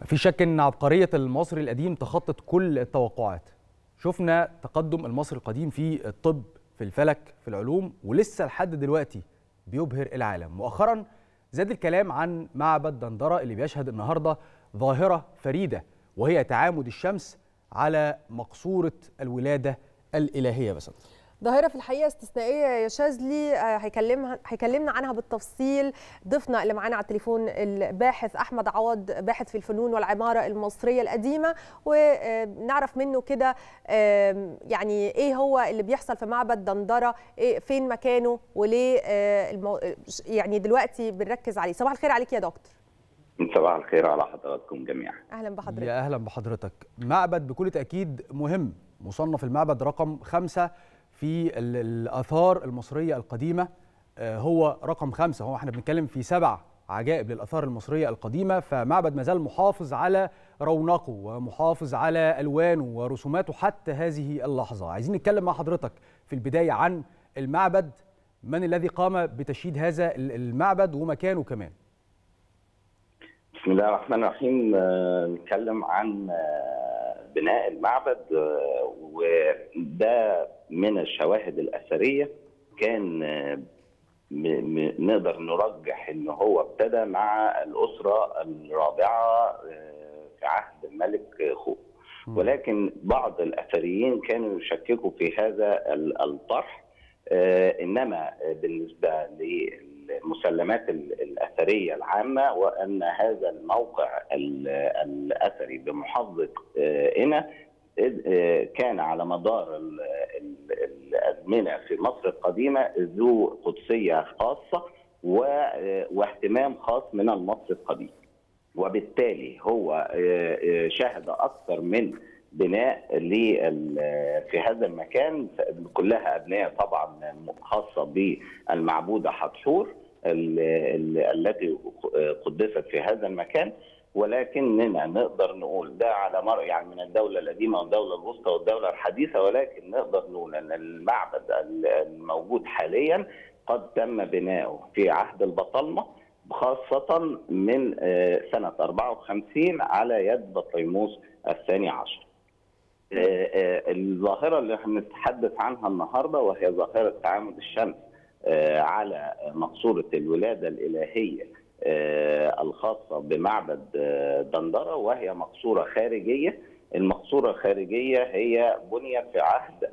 في شك ان عبقريه المصري القديم تخطت كل التوقعات شفنا تقدم المصري القديم في الطب في الفلك في العلوم ولسه لحد دلوقتي بيبهر العالم مؤخرا زاد الكلام عن معبد دندره اللي بيشهد النهارده ظاهره فريده وهي تعامد الشمس على مقصوره الولاده الالهيه بس ظاهرة في الحقيقة استثنائية يا شاذلي هيكلمها هيكلمنا عنها بالتفصيل ضيفنا اللي معانا على التليفون الباحث أحمد عوض باحث في الفنون والعمارة المصرية القديمة ونعرف منه كده يعني إيه هو اللي بيحصل في معبد دندرة إيه فين مكانه وليه المو... يعني دلوقتي بنركز عليه صباح الخير عليك يا دكتور صباح الخير على حضراتكم جميعا أهلا بحضرتك يا أهلا بحضرتك معبد بكل تأكيد مهم مصنف المعبد رقم خمسة في الآثار المصرية القديمة هو رقم خمسة هو احنا بنتكلم في سبع عجائب للآثار المصرية القديمة فمعبد مازال محافظ على رونقه ومحافظ على ألوانه ورسوماته حتى هذه اللحظة عايزين نتكلم مع حضرتك في البداية عن المعبد من الذي قام بتشييد هذا المعبد ومكانه كمان بسم الله الرحمن الرحيم نتكلم عن بناء المعبد وده من الشواهد الأثرية كان نقدر نرجح ان هو ابتدى مع الأسرة الرابعة في عهد الملك خوف ولكن بعض الأثريين كانوا يشككوا في هذا الطرح إنما بالنسبة للمسلمات الأثرية العامة وأن هذا الموقع الأثري بمحافظة قنا كان على مدار الازمنه في مصر القديمه ذو قدسيه خاصه واهتمام خاص من المصري القديم. وبالتالي هو شهد اكثر من بناء في هذا المكان كلها ابنيه طبعا خاصه بالمعبوده حتحور التي قدست في هذا المكان ولكننا نقدر نقول ده على مر يعني من الدوله القديمه والدوله الوسطى والدوله الحديثه ولكن نقدر نقول ان المعبد الموجود حاليا قد تم بناؤه في عهد البطالمه خاصه من سنه 54 على يد بطليموس الثاني عشر. الظاهره اللي هنتحدث عنها النهارده وهي ظاهره تعامد الشمس على مقصوره الولاده الالهيه الخاصة بمعبد دندرة وهي مقصورة خارجية المقصورة الخارجية هي بنيت في عهد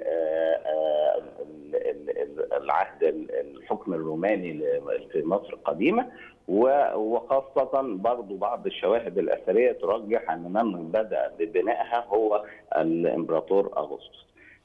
العهد الحكم الروماني في مصر القديمة وخاصة برضو بعض الشواهد الأثرية ترجح أن من بدأ ببنائها هو الإمبراطور أغسطس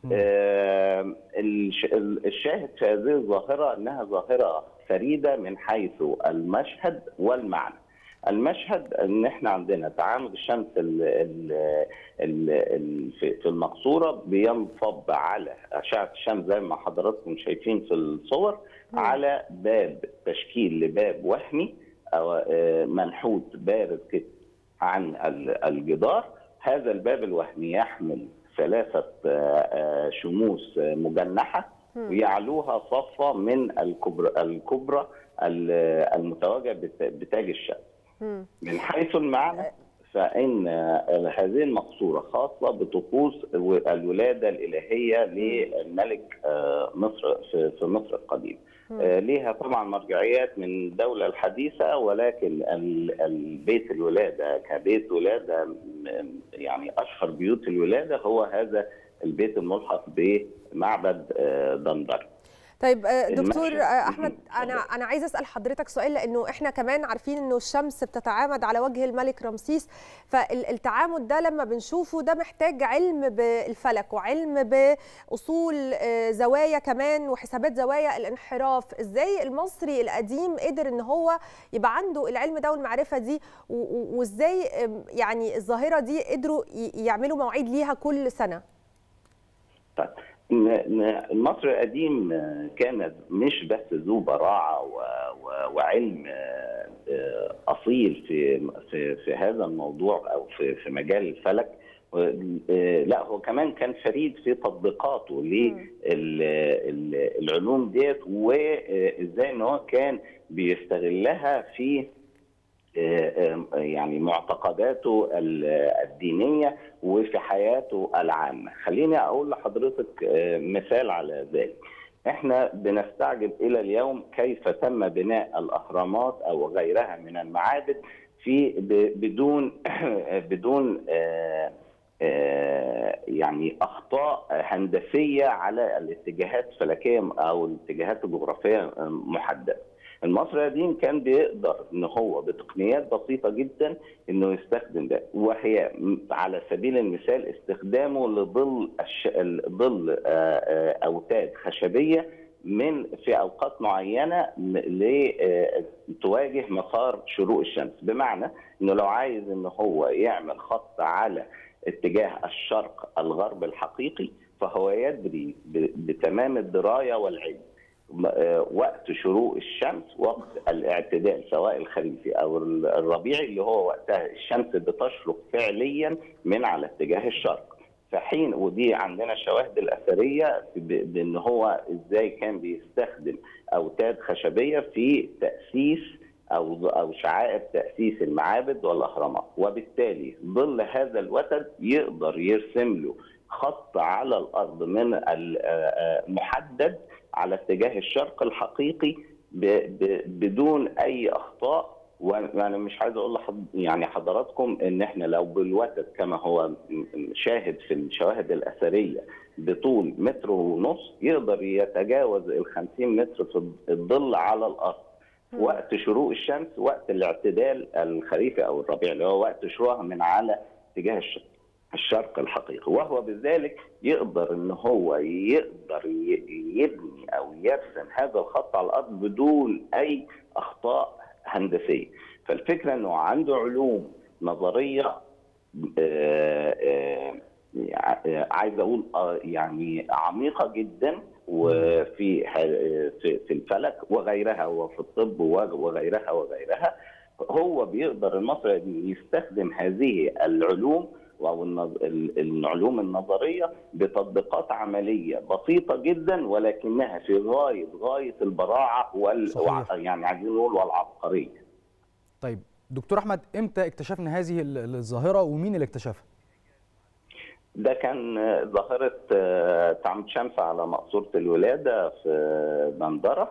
الشاهد في هذه الظاهرة أنها ظاهرة فريده من حيث المشهد والمعنى. المشهد ان احنا عندنا تعامد الشمس ال ال ال في المقصوره بينصب على اشعه الشمس زي ما حضراتكم شايفين في الصور على باب تشكيل لباب وهمي او منحوت بارز كده عن الجدار هذا الباب الوهمي يحمل ثلاثه شموس مجنحه ويعلوها صفة من الكبرى الكبرى المتواجدة بتاج الشمس. من حيث المعنى فإن هذه المقصورة خاصة بطقوس الولادة الإلهية للملك مصر في مصر القديم. ليها طبعا مرجعيات من الدولة الحديثة ولكن البيت الولادة كبيت ولادة يعني أشهر بيوت الولادة هو هذا البيت الملحق بمعبد دندر طيب دكتور احمد انا انا عايز اسال حضرتك سؤال لانه احنا كمان عارفين انه الشمس بتتعامد على وجه الملك رمسيس فالتعامد ده لما بنشوفه ده محتاج علم بالفلك وعلم باصول زوايا كمان وحسابات زوايا الانحراف ازاي المصري القديم قدر ان هو يبقى عنده العلم ده والمعرفه دي وازاي يعني الظاهره دي قدروا يعملوا مواعيد ليها كل سنه طيب المصري القديم كان مش بس ذو براعه وعلم اصيل في في في هذا الموضوع او في في مجال الفلك لا هو كمان كان فريد في تطبيقاته للعلوم ديت وازاي ان هو كان بيستغلها في يعني معتقداته الدينيه وفي حياته العامه خليني اقول لحضرتك مثال على ذلك احنا بنستعجب الى اليوم كيف تم بناء الاهرامات او غيرها من المعابد في بدون بدون آآ آآ يعني اخطاء هندسيه على الاتجاهات الفلكيه او الاتجاهات الجغرافيه محدده. المصري القديم كان بيقدر ان هو بتقنيات بسيطه جدا انه يستخدم ده وهي على سبيل المثال استخدامه لظل الش... ظل اوتاد خشبيه من في اوقات معينه لتواجه مسار شروق الشمس بمعنى انه لو عايز ان هو يعمل خط على اتجاه الشرق الغرب الحقيقي فهو يدري بتمام الدرايه والعلم وقت شروق الشمس وقت الاعتدال سواء الخريفي او الربيعي اللي هو وقتها الشمس بتشرق فعليا من على اتجاه الشرق فحين ودي عندنا الشواهد الاثريه بان هو ازاي كان بيستخدم اوتاد خشبيه في تاسيس او او شعائر تاسيس المعابد والاهرامات وبالتالي ظل هذا الوتد يقدر يرسم له خط على الارض من محدد على اتجاه الشرق الحقيقي بدون اي اخطاء وانا مش عايز اقول لحض يعني حضراتكم ان احنا لو بالوتد كما هو شاهد في الشواهد الاثريه بطول متر ونص يقدر يتجاوز ال 50 متر في الظل على الارض وقت شروق الشمس وقت الاعتدال الخريفي او الربيع اللي هو وقت شروقها من على اتجاه الشرق الشرق الحقيقي وهو بذلك يقدر ان هو يقدر يبني او يرسم هذا الخط على الارض بدون اي اخطاء هندسيه فالفكره انه عنده علوم نظريه عايز اقول يعني عميقه جدا وفي في الفلك وغيرها وفي الطب وغيرها وغيرها هو بيقدر المصري يستخدم هذه العلوم او العلوم النظريه بتطبيقات عمليه بسيطه جدا ولكنها في غايه غايه البراعه وال صحيح. يعني عايزين نقول والعبقريه. طيب دكتور احمد امتى اكتشفنا هذه الظاهره ومين اللي اكتشفها؟ ده كان ظاهرة تعمد شمس على مقصورة الولادة في بندرة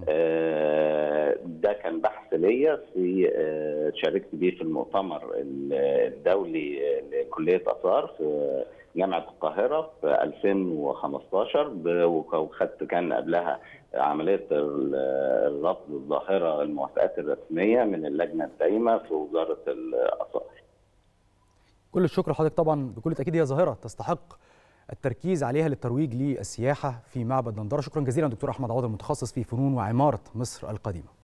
ده كان بحث ليا في شاركت بيه في المؤتمر الدولي لكلية آثار في جامعة القاهرة في 2015 وخدت كان قبلها عملية الرفض الظاهرة الموافقات الرسمية من اللجنة الدايمة في وزارة الآثار كل الشكر لحضرتك طبعا بكل تاكيد هي ظاهره تستحق التركيز عليها للترويج للسياحه في معبد دندره شكرا جزيلا دكتور احمد عوض المتخصص في فنون وعماره مصر القديمه